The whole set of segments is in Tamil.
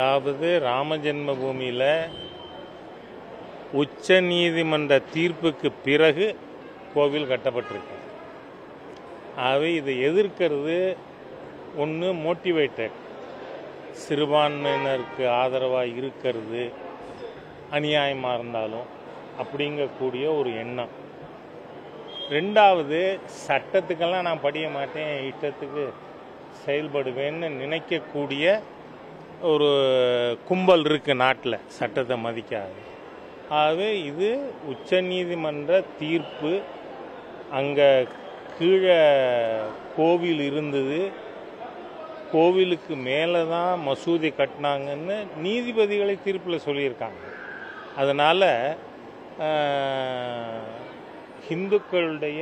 அதாவது ராம ஜென்ம பூமியில் உச்ச நீதிமன்ற தீர்ப்புக்கு பிறகு கோவில் கட்டப்பட்டிருக்கு ஆகவே இதை எதிர்க்கிறது ஒன்று மோட்டிவேட்டட் சிறுபான்மையினருக்கு ஆதரவாக இருக்கிறது அநியாயமாக இருந்தாலும் அப்படிங்கக்கூடிய ஒரு எண்ணம் ரெண்டாவது சட்டத்துக்கெல்லாம் நான் படிய மாட்டேன் இஷ்டத்துக்கு செயல்படுவேன்னு நினைக்கக்கூடிய ஒரு கும்பல் இருக்கு நாட்டில் சட்டத்தை மதிக்காது ஆகவே இது உச்சநீதிமன்ற தீர்ப்பு அங்கே கீழே கோவில் இருந்தது கோவிலுக்கு மேலே தான் மசூதி கட்டினாங்கன்னு நீதிபதிகளை தீர்ப்பில் சொல்லியிருக்காங்க அதனால் ஹிந்துக்களுடைய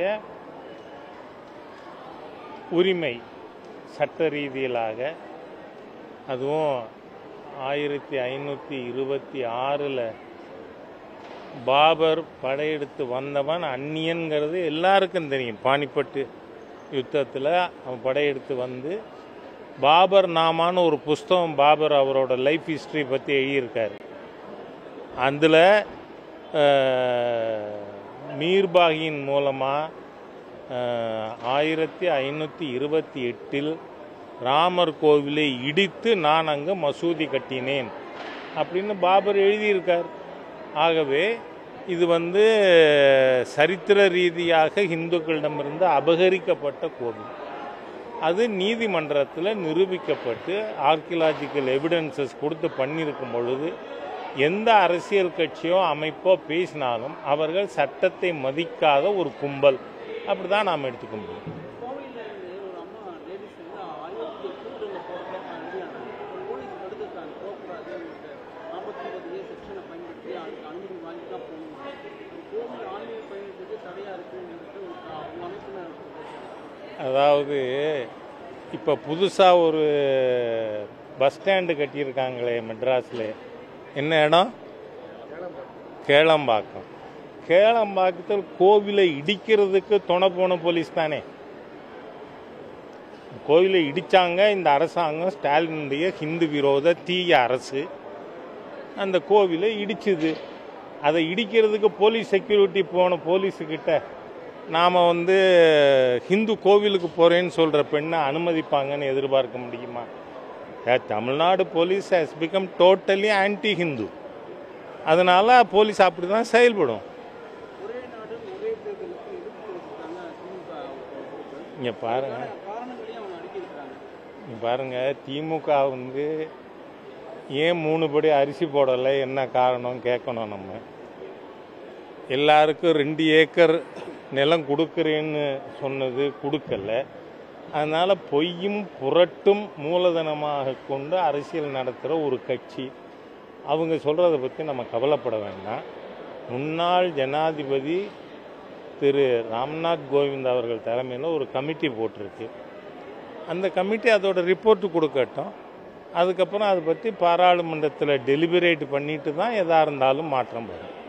உரிமை சட்ட ரீதியிலாக அதுவும் ஆயிரத்தி ஐநூற்றி இருபத்தி ஆறில் பாபர் படையெடுத்து வந்தவன் அந்நியன்கிறது எல்லாருக்கும் தெரியும் பானிப்பட்டு யுத்தத்தில் அவன் படையெடுத்து வந்து பாபர் நாமான்னு ஒரு புஸ்தகம் பாபர் அவரோட லைஃப் ஹிஸ்ட்ரி பற்றி எழுதியிருக்காரு அதில் மீர்பாகியின் மூலமாக ஆயிரத்தி ஐநூற்றி இருபத்தி எட்டில் ராமர் கோவிலை இடித்து நான் அங்கே மசூதி கட்டினேன் அப்படின்னு பாபர் எழுதியிருக்கார் ஆகவே இது வந்து சரித்திர ரீதியாக இந்துக்களிடமிருந்து அபகரிக்கப்பட்ட கோவில் அது நீதிமன்றத்தில் நிரூபிக்கப்பட்டு ஆர்கியலாஜிக்கல் எவிடன்சஸ் கொடுத்து பண்ணியிருக்கும் பொழுது எந்த அரசியல் கட்சியோ அமைப்போ பேசினாலும் அவர்கள் சட்டத்தை மதிக்காத ஒரு கும்பல் அப்படி தான் நாம் எடுத்துக்க முடியும் கோவையில் இருந்து ஒரு அம்மா லேடிஸ் வந்து அயோத்தியை கூட்டத்தில் போகிறப்ப அனுப்பியாங்க போலீஸ் தடுத்துருக்காங்க போகக்கூடாது உங்களுக்கு நாற்பத்தி ஒன்பது ஏ செக்ஷனை பயன்படுத்தி அதுக்கு அனுமதி வாங்கி தான் போகணும் கோவில் ஆன்மீக பயணத்துக்கு தடையாக இருக்குன்னு சொல்லிட்டு அவங்க அமைப்பினர் அதாவது இப்போ புதுசாக ஒரு பஸ் ஸ்டாண்டு கட்டியிருக்காங்களே மெட்ராஸில் என்ன இடம் கேளம்பாக்கம் கேளம்பாக்கத்தில் கோவிலை இடிக்கிறதுக்கு துணை போன போலீஸ் தானே கோவிலை இடிச்சாங்க இந்த அரசாங்கம் ஸ்டாலினுடைய ஹிந்து விரோத தீய அரசு அந்த கோவிலை இடிச்சுது அதை இடிக்கிறதுக்கு போலீஸ் செக்யூரிட்டி போன போலீஸுக்கிட்ட நாம் வந்து ஹிந்து கோவிலுக்கு போகிறேன்னு சொல்கிற பெண்ணை அனுமதிப்பாங்கன்னு எதிர்பார்க்க முடியுமா ஏ, Tamil Nadu police has become totally anti Hindu அதனால போலீஸ் அப்படி தான் செயல்படும் ஒரே நாடு ஒரே தேர்தலுக்கு எதிர்ப்பு தெரிவிச்சிருக்காங்க திமுக பொறுப்பு இங்கே பாருங்க காரணங்களையும் அவங்க அடுக்கியிருக்கிறாங்க இங்க பாருங்க திமுக வந்து ஏன் மூணு படி அரிசி போடலை என்ன காரணம் கேட்கணும் நம்ம எல்லாருக்கும் ரெண்டு ஏக்கர் நிலம் கொடுக்குறேன்னு சொன்னது கொடுக்கல அதனால் பொய்யும் புரட்டும் மூலதனமாக கொண்டு அரசியல் நடத்துகிற ஒரு கட்சி அவங்க சொல்கிறத பற்றி நம்ம கவலைப்பட வேண்டாம் முன்னாள் ஜனாதிபதி திரு ராம்நாத் கோவிந்த் அவர்கள் தலைமையில் ஒரு கமிட்டி போட்டிருக்கு அந்த கமிட்டி அதோட ரிப்போர்ட் கொடுக்கட்டும் அதுக்கப்புறம் அதை பற்றி பாராளுமன்றத்தில் டெலிபரேட் பண்ணிட்டு தான் எதாக இருந்தாலும் மாற்றம் வரும்